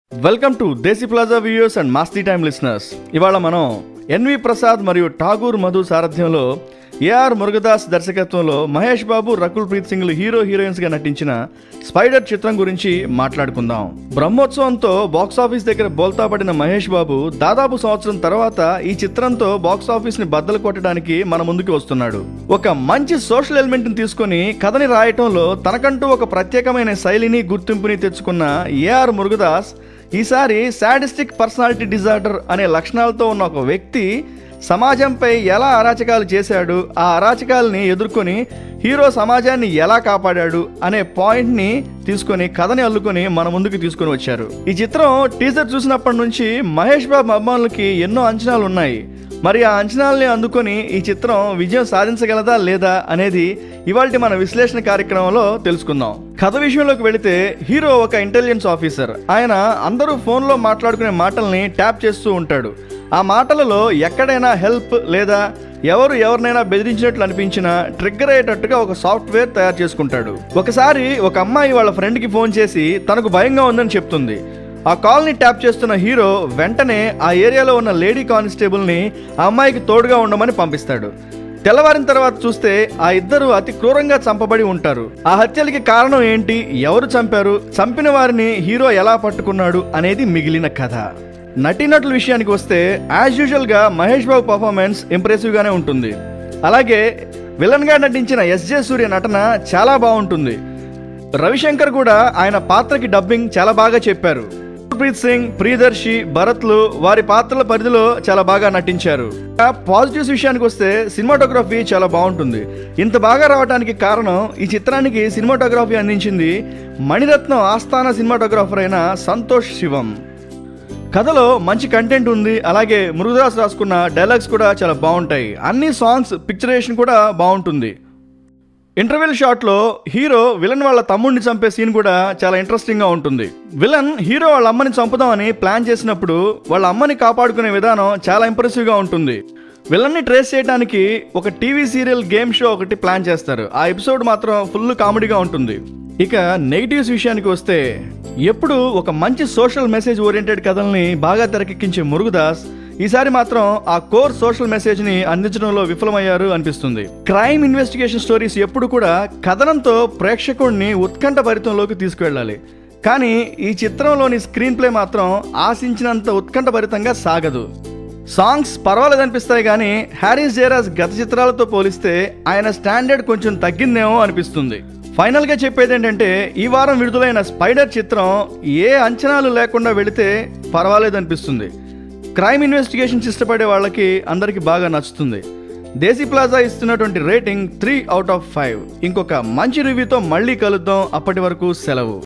welcome to Desi plaza viewers and Masti time listeners ఇవాళ మనం N V Prasad మరియు ఠాగూర్ మధు సారథ్యంలో ఏఆర్ మురుగదాస్ దర్శకత్వంలో మహేష్ బాబు రకుల్ ప్రీత్ సింగ్లు హీరో హీరోయిన్స్ గా నటించిన స్పైడర్ చిత్రం గురించి మాట్లాడుకుందాం బ్రహ్మోత్సవంతో బాక్సాఫీస్ దగ్గర బోల్తా పడిన మహేష్ బాబు దాదాపు సంవత్సరం తర్వాత ఈ చిత్రంతో బాక్సాఫీస్ ని బద్దలు కొట్టడానికి మన ముందుకు వస్తున్నాడు ఒక మంచి సోషల్ ఎలిమెంట్ ని తీసుకొని కథని రాయటంలో తనకంటూ ఒక ప్రత్యేకమైన శైలిని గుర్తింపుని తెచ్చుకున్న ఏఆర్ మురుగదాస్ ఈసారి సాడిస్టిక్ పర్సనాలిటీ డిజార్డర్ అనే లక్షణాలతో ఉన్న ఒక వ్యక్తి సమాజంపై ఎలా అరాచకాలు చేశాడు ఆ అరాచకాలని ఎదుర్కొని హీరో సమాజాన్ని ఎలా కాపాడాడు అనే పాయింట్ని తీసుకొని కథని అల్లుకొని మన ముందుకు తీసుకొని వచ్చారు ఈ చిత్రం టీజర్ చూసినప్పటి నుంచి మహేష్ బాబు అభిమానులకి ఎన్నో అంచనాలు ఉన్నాయి మరి ఆ అంచనాల్ని అందుకొని ఈ చిత్రం విజయం సాధించగలదా లేదా అనేది ఇవాళ మన విశ్లేషణ కార్యక్రమంలో తెలుసుకుందాం కథ విషయంలోకి వెళితే హీరో ఒక ఇంటెలిజెన్స్ ఆఫీసర్ ఆయన అందరూ ఫోన్లో మాట్లాడుకునే మాటల్ని ట్యాప్ చేస్తూ ఉంటాడు ఆ మాటలలో ఎక్కడైనా హెల్ప్ లేదా ఎవరు ఎవరినైనా బెదిరించినట్లు అనిపించినా ట్రిగ్గర్ అయ్యేటట్టుగా ఒక సాఫ్ట్వేర్ తయారు చేసుకుంటాడు ఒకసారి ఒక అమ్మాయి వాళ్ళ ఫ్రెండ్కి ఫోన్ చేసి తనకు భయంగా ఉందని చెప్తుంది ఆ కాల్ని ట్యాప్ చేస్తున్న హీరో వెంటనే ఆ ఏరియాలో ఉన్న లేడీ కానిస్టేబుల్ని ఆ అమ్మాయికి తోడుగా ఉండమని పంపిస్తాడు తెల్లవారిన తర్వాత చూస్తే ఆ ఇద్దరు అతి క్రూరంగా చంపబడి ఉంటారు ఆ హత్యలకి కారణం ఏంటి ఎవరు చంపారు చంపిన వారిని హీరో ఎలా పట్టుకున్నాడు అనేది మిగిలిన కథ నటీనటుల విషయానికి వస్తే యాజ్ యూజువల్గా మహేష్ బాబు పర్ఫార్మెన్స్ ఇంప్రెసివ్గానే ఉంటుంది అలాగే విలన్గా నటించిన ఎస్జే సూర్య నటన చాలా బాగుంటుంది రవిశంకర్ కూడా ఆయన పాత్రకి డబ్బింగ్ చాలా బాగా చెప్పారు ప్రీత్ సింగ్ ప్రియదర్శి భరత్లు వారి పాత్రల పరిధిలో చాలా బాగా నటించారు పాజిటివ్స్ విషయానికి వస్తే సినిమాటోగ్రఫీ చాలా బాగుంటుంది ఇంత బాగా రావడానికి కారణం ఈ చిత్రానికి సినిమాటోగ్రఫీ అందించింది మణిరత్నం ఆస్థాన సినిమాటోగ్రాఫర్ అయిన సంతోష్ శివం కథలో మంచి కంటెంట్ ఉంది అలాగే మృగదాస్ రాసుకున్న డైలాగ్స్ కూడా చాలా బాగుంటాయి అన్ని సాంగ్స్ పిక్చరేషన్ కూడా బాగుంటుంది ఇంటర్వెల్ షాట్ లో హీరో విలన్ వాళ్ళ తమ్ముడిని చంపే సీన్ కూడా చాలా ఇంట్రెస్టింగ్ గా ఉంటుంది విలన్ హీరో వాళ్ళ అమ్మని చంపుదామని ప్లాన్ చేసినప్పుడు వాళ్ళ అమ్మని కాపాడుకునే విధానం చాలా ఇంప్రెసివ్ గా ఉంటుంది విలన్ని ట్రేస్ చేయడానికి ఒక టీవీ సీరియల్ గేమ్ షో ఒకటి ప్లాన్ చేస్తారు ఆ ఎపిసోడ్ మాత్రం ఫుల్ కామెడీగా ఉంటుంది ఇక నెగిటివ్స్ విషయానికి వస్తే ఎప్పుడు ఒక మంచి సోషల్ మెసేజ్ ఓరియంటెడ్ కథల్ని బాగా తెరకెక్కించే మురుగుదాస్ ఈసారి మాత్రం ఆ కోర్ సోషల్ మెసేజ్ ని అందించడంలో విఫలమయ్యారు అనిపిస్తుంది క్రైమ్ ఇన్వెస్టిగేషన్ స్టోరీస్ ఎప్పుడు కూడా కథనంతో ప్రేక్షకుడిని ఉత్కంఠ భరితంలోకి తీసుకువెళ్ళాలి కానీ ఈ చిత్రంలోని స్క్రీన్ ప్లే మాత్రం ఆశించినంత ఉత్కంఠ భరితంగా సాగదు సాంగ్స్ పర్వాలేదనిపిస్తాయి కానీ హ్యారీస్ జేరాజ్ గత చిత్రాలతో పోలిస్తే ఆయన స్టాండర్డ్ కొంచెం తగ్గిందేమో అనిపిస్తుంది ఫైనల్గా చెప్పేది ఏంటంటే ఈ వారం విడుదలైన స్పైడర్ చిత్రం ఏ అంచనాలు లేకుండా వెళితే పర్వాలేదనిపిస్తుంది క్రైమ్ ఇన్వెస్టిగేషన్స్ ఇష్టపడే వాళ్ళకి అందరికీ బాగా నచ్చుతుంది దేశీ ప్లాజా ఇస్తున్నటువంటి rating three out of five ఇంకొక మంచి రివ్యూతో మళ్ళీ కలుద్దాం అప్పటి వరకు సెలవు